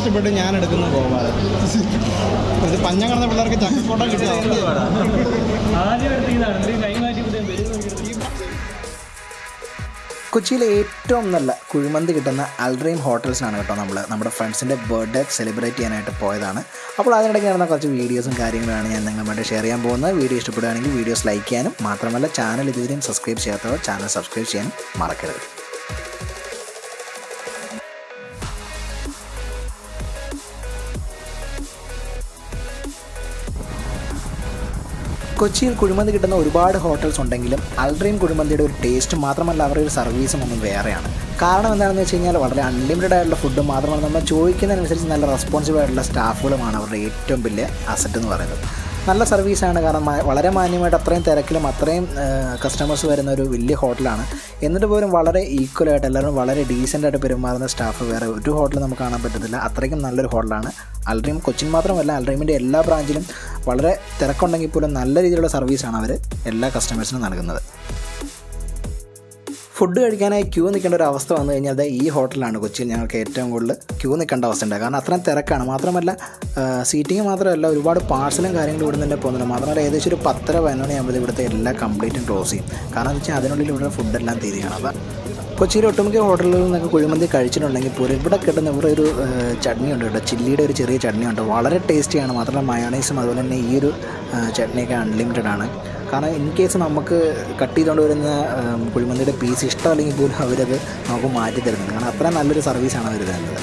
ഇഷ്ടപ്പെട്ട് ഞാൻ എടുക്കുന്ന ഗോപാലൻ ഇത് പഞ്ഞം കിടന്ന പിള്ളേർക്ക് ചക്കക്കോട്ട കിട്ടിയ അവസ്ഥയാണ്. ആദ്യം എടുത്തതാണ് ഇത്രയും കൈ മാറ്റിയപ്പോഴത്തേക്കും വരും കൊച്ചിയിലെ ഏറ്റവും നല്ല കുഴിമന്തി കിട്ടുന്ന അൽഡ്രീം ഹോട്ടൽസിനാണ് കേട്ടോ നമ്മൾ നമ്മുടെ ഫ്രണ്ട്സിൻ്റെ ബർത്ത്ഡേ സെലിബ്രേറ്റ് ചെയ്യാനായിട്ട് പോയതാണ് അപ്പോൾ അതിനിടയ്ക്ക് നടന്ന കുറച്ച് വീഡിയോസും കാര്യങ്ങളാണ് ഞാൻ നിങ്ങളുമായിട്ട് ഷെയർ ചെയ്യാൻ പോകുന്നത് വീഡിയോ ഇഷ്ടപ്പെടുകയാണെങ്കിൽ വീഡിയോസ് ലൈക്ക് ചെയ്യാനും മാത്രമല്ല ചാനൽ ഇതുവരെയും സബ്സ്ക്രൈബ് ചെയ്യാത്തവർ ചാനൽ സബ്സ്ക്രൈബ് ചെയ്യാനും മറക്കരുത് കൊച്ചിയിൽ കുഴിമന്തി കിട്ടുന്ന ഒരുപാട് ഹോട്ടൽസ് ഉണ്ടെങ്കിലും അൾഡ്രീം കുഴിമന്തിയുടെ ഒരു ടേസ്റ്റ് മാത്രമല്ല അവരുടെ ഒരു സർവീസും ഒന്നും വേറെയാണ് കാരണം എന്താണെന്ന് വെച്ച് കഴിഞ്ഞാൽ വളരെ അൺലിമിറ്റഡ് ആയിട്ടുള്ള ഫുഡ് മാത്രമല്ല നമ്മൾ ചോദിക്കുന്നതിനനുസരിച്ച് നല്ല റെസ്പോൺസീവ് ആയിട്ടുള്ള സ്റ്റാഫുകളുമാണ് അവരുടെ ഏറ്റവും വലിയ അസറ്റ് എന്ന് പറയുന്നത് നല്ല സർവീസാണ് കാരണം മാ- വളരെ മാന്യമായിട്ട് അത്രയും തിരക്കിലും അത്രയും കസ്റ്റമേഴ്സ് വരുന്ന ഒരു വലിയ ഹോട്ടലാണ് എന്നിട്ട് പോലും വളരെ ഈക്വലായിട്ട് എല്ലാവരും വളരെ ഡീസൻ്റ് ആയിട്ട് പെരുമാറുന്ന സ്റ്റാഫ് വേറെ ഒരു ഹോട്ടലും നമുക്ക് കാണാൻ പറ്റത്തില്ല അത്രയ്ക്കും നല്ലൊരു ഹോട്ടലാണ് അൽഡ്രീം കൊച്ചിൻ മാത്രമല്ല അൽഡ്രീമിൻ്റെ എല്ലാ ബ്രാഞ്ചിലും വളരെ തിരക്കുണ്ടെങ്കിൽ പോലും നല്ല രീതിയിലുള്ള സർവീസാണ് അവർ എല്ലാ കസ്റ്റമേഴ്സിനും നൽകുന്നത് ഫുഡ് കഴിക്കാനായി ക്യൂ നിൽക്കേണ്ട ഒരു അവസ്ഥ വന്നു കഴിഞ്ഞാൽ അത് ഈ ഹോട്ടലാണ് കൊച്ചിയിൽ ഞങ്ങൾക്ക് ഏറ്റവും കൂടുതൽ ക്യൂ നിൽക്കേണ്ട അവസ്ഥ ഉണ്ട് കാരണം അത്രയും തിരക്കാണ് മാത്രമല്ല സീറ്റിംഗ് മാത്രമല്ല ഒരുപാട് പാഴ്സലും കാര്യങ്ങളും ഇവിടെ തന്നെ പോകുന്നുണ്ട് മാത്രമല്ല ഏകദേശം ഒരു പത്തര പതിനൊന്ന് മണിയാകുമ്പോൾ ഇവിടുത്തെ എല്ലാ കംപ്ലീറ്റും ക്ലോസ് ചെയ്യും കാരണം എന്ന് വെച്ചാൽ അതിനുള്ളിൽ ഇവിടെ ഫുഡെല്ലാം തീരുകയാണ് അപ്പം കൊച്ചിയിൽ ഒട്ടുമിക്ക ഹോട്ടലുകളിൽ നിന്നൊക്കെ കുഴിമന്തി കഴിച്ചിട്ടുണ്ടെങ്കിൽ പോലും ഇവിടെ കിട്ടുന്ന ഇവിടെ ഒരു ഏഹ്, ചട്നി ഉണ്ട് കേട്ടോ ചില്ലിയുടെ ഒരു ചെറിയ ചട്നി ഉണ്ട് വളരെ ടേസ്റ്റിയാണ് മാത്രമല്ല മയോണൈസും അതുപോലെ തന്നെ ഈ ഒരു ഏഹ്, ചട്നിയൊക്കെ അൺലിമിറ്റഡ് ആണ് കാരണം ഇൻ കേസ് നമുക്ക് കട്ട് ചെയ്തുകൊണ്ട് വരുന്ന ഏഹ്, കുഴിമന്തിയുടെ പീസ് ഇഷ്ടമല്ലെങ്കിൽ പോലും അവരത് നമുക്ക് മാറ്റി തരുന്നുണ്ട് കാരണം അത്ര നല്ലൊരു സർവീസാണ് അവർ തരുന്നത്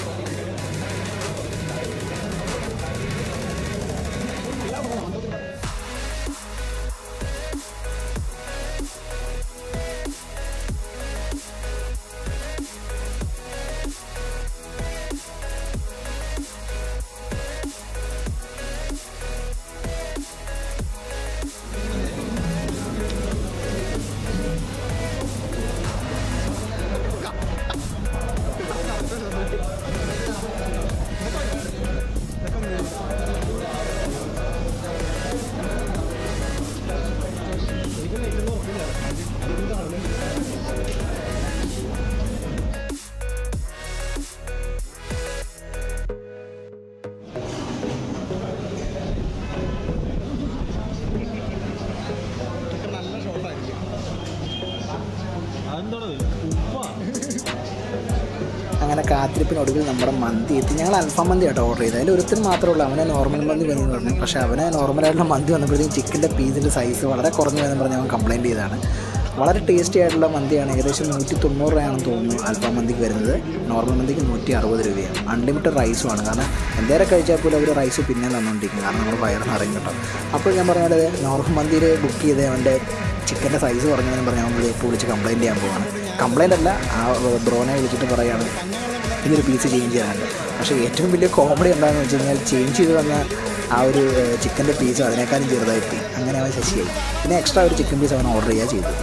നല്ല ഷോട്ടായിരിക്കും അതെന്താണോ ഉപ്പാ അങ്ങനെ കാത്തിരിപ്പിനൊടുവിൽ നമ്മുടെ മന്തി എത്തി ഞങ്ങൾ അൽഫാം മന്തി ആട്ടോ ഓർഡർ ചെയ്തത് അതിൽ ഒരുത്തിന് മാത്രമേ ഉള്ളൂ അവനെ നോർമൽ മന്തി വന്നു പറഞ്ഞു പക്ഷേ അവന് നോർമലായിട്ടുള്ള മന്തി വന്നപ്പോഴത്തേക്കും ചിക്കൻ്റെ പീസിൻ്റെ സൈസ് വളരെ കുറഞ്ഞു എന്ന് പറഞ്ഞ് അവൻ കംപ്ലയിൻറ്റ് ചെയ്തതാണ് വളരെ ടേസ്റ്റി ആയിട്ടുള്ള മന്തിയാണ് ഏകദേശം നൂറ്റി തൊണ്ണൂറ് രൂപയാണെന്ന് തോന്നുന്നു അൽഫാം മന്തിക്ക് വരുന്നത് നോർമൽ മന്തിക്ക് നൂറ്റി അറുപത് രൂപയാണ് അൺലിമിറ്റഡ് റൈസുമാണ് കാരണം എന്തേരം കഴിച്ചാൽ പോലും അവർ റൈസ് പിന്നെ തന്നുകൊണ്ടിരിക്കും കാരണം നമ്മൾ വയറ് നിറയും കേട്ടോ അപ്പോൾ ഞാൻ പറഞ്ഞത് നോർമൽ മന്തിയിൽ ബുക്ക് ചെയ്ത് അവൻ്റെ ചിക്കൻ്റെ സൈസ് കുറഞ്ഞതെന്ന് പറഞ്ഞ് അവൻ ഇപ്പോൾ വിളിച്ച് കംപ്ലയിൻറ്റ് ചെയ്യാൻ പോവാണ് കംപ്ലയിൻ്റ് അല്ല ആ ബ്രോനെ വിളിച്ചിട്ട് പറയുകയാണ് ഇതൊരു പീസ് ചേഞ്ച് ചെയ്യാനുണ്ട് പക്ഷേ ഏറ്റവും വലിയ കോമഡി എന്താണെന്ന് വെച്ച് കഴിഞ്ഞാൽ ചേഞ്ച് ചെയ്ത് വന്ന ആ ഒരു ചിക്കൻ്റെ പീസ് അതിനേക്കാളും ചെറുതായിട്ട് അങ്ങനെ അവൻ ശശിയായി പിന്നെ എക്സ്ട്രാ ഒരു ചിക്കൻ പീസ് അവൻ ഓർഡർ ചെയ്യുക ചെയ്തു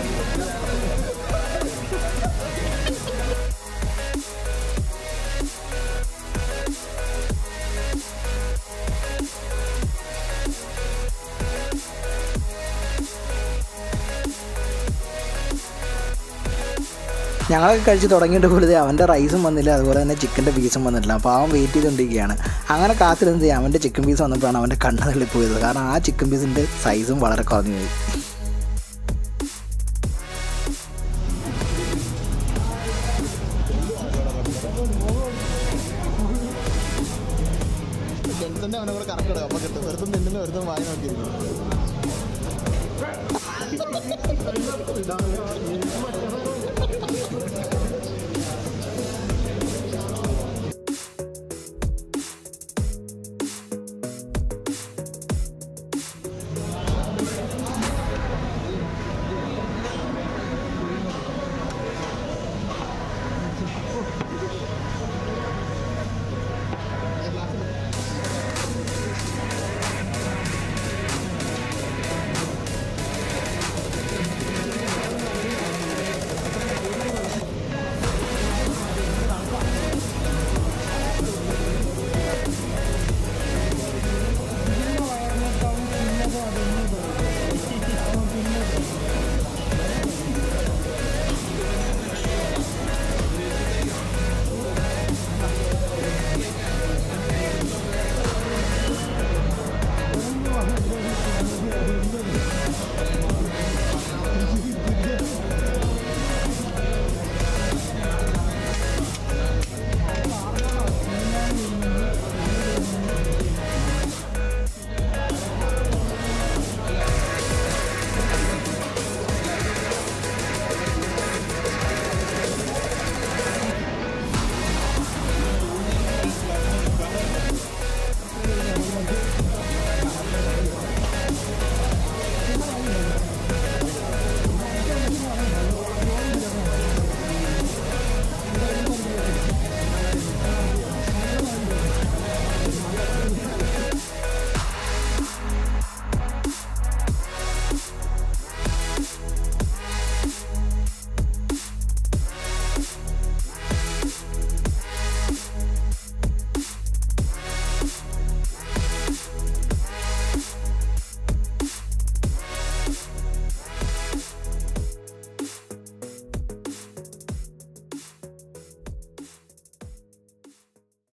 ഞങ്ങളൊക്കെ കഴിച്ച് തുടങ്ങിയിട്ട് പോലും അവൻ്റെ റൈസും വന്നില്ല അതുപോലെ തന്നെ ചിക്കൻ്റെ പീസും വന്നിട്ടില്ല അപ്പോൾ അവൻ വെയിറ്റ് ചെയ്തുകൊണ്ടിരിക്കുകയാണ് അങ്ങനെ കാത്തിരുന്നത് അവൻ്റെ ചിക്കൻ പീസ് വന്നപ്പോഴാണ് അവൻ്റെ കണ്ണ് തള്ളിപ്പോയത് കാരണം ആ ചിക്കൻ പീസിൻ്റെ സൈസും വളരെ കുറഞ്ഞു പോയി ജെൻസന്റെ അവനെ കൂടെ കറക്റ്റ് അപ്പൊ കിട്ടും വെറുതെ നിന്നില്ല വെറുതെ വായി നോക്കിയിരുന്നു